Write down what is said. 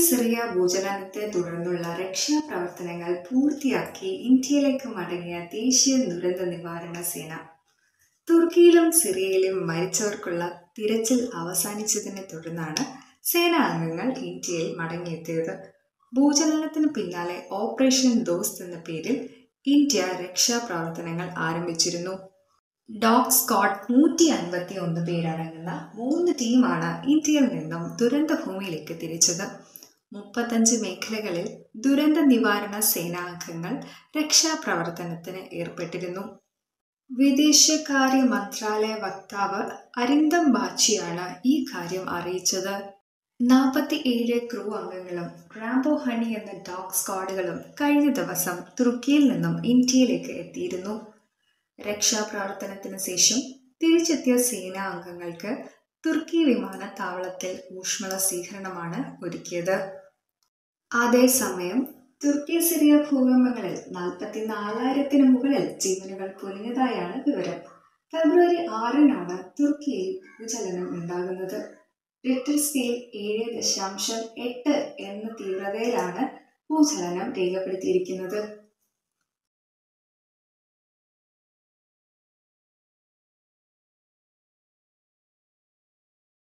Syria ഭൂചലനത്തെ തുടർന്നുള്ള രക്ഷാപ്രവർത്തനങ്ങൾ പൂർത്തിയാക്കി ഇന്ത്യയിലേക്ക് മടങ്ങിയ ദേശീയ ദുരന്ത നിവാരണ സേന തുർക്കിയിലും സിറിയയിലും മരിച്ചവർക്കുള്ള തിരച്ചിൽ അവസാനിച്ചതിനെ തുടർന്നാണ് സേനാ അംഗങ്ങൾ ഇന്ത്യയിൽ മടങ്ങിയെത്തിയത് ഭൂചലനത്തിന് പിന്നാലെ ഓപ്പറേഷൻ ദോസ്ത് എന്ന പേരിൽ ഇന്ത്യ രക്ഷാപ്രവർത്തനങ്ങൾ ആരംഭിച്ചിരുന്നു ഡോഗ് സ്ക്വാഡ് നൂറ്റി അൻപത്തി ഒന്ന് പേരടങ്ങുന്ന മൂന്ന് ടീമാണ് ഇന്ത്യയിൽ നിന്നും ദുരന്ത ഭൂമിയിലേക്ക് തിരിച്ചത് മുപ്പത്തഞ്ച് മേഖലകളിൽ ദുരന്ത നിവാരണ സേനാംഗങ്ങൾ രക്ഷാപ്രവർത്തനത്തിന് ഏർപ്പെട്ടിരുന്നു വിദേശകാര്യ മന്ത്രാലയ വക്താവ് അരിന്ദം ബാച്ചിയാണ് ഈ കാര്യം അറിയിച്ചത് നാൽപ്പത്തി ഏഴ് ക്രൂ അംഗങ്ങളും റാംബോ ഹണി എന്ന ഡോഗ് സ്ക്വാഡുകളും കഴിഞ്ഞ ദിവസം തുർക്കിയിൽ നിന്നും ഇന്ത്യയിലേക്ക് എത്തിയിരുന്നു രക്ഷാപ്രവർത്തനത്തിന് ശേഷം തിരിച്ചെത്തിയ സേനാ അംഗങ്ങൾക്ക് തുർക്കി വിമാനത്താവളത്തിൽ ഊഷ്മള സ്വീകരണമാണ് ഒരുക്കിയത് അതേസമയം തുർക്കി സിറിയ ഭൂകമ്പങ്ങളിൽ നാൽപ്പത്തി നാലായിരത്തിന് മുകളിൽ ജീവനുകൾ പൊലിഞ്ഞതായാണ് വിവരം ഫെബ്രുവരി ആറിനാണ് തുർക്കിയിൽ ഭൂചലനം ഉണ്ടാകുന്നത് റിക്ടർ സ്കെയിൽ ഏഴ് ദശാംശം എട്ട് എന്ന തീവ്രതയിലാണ് ഭൂചലനം രേഖപ്പെടുത്തിയിരിക്കുന്നത്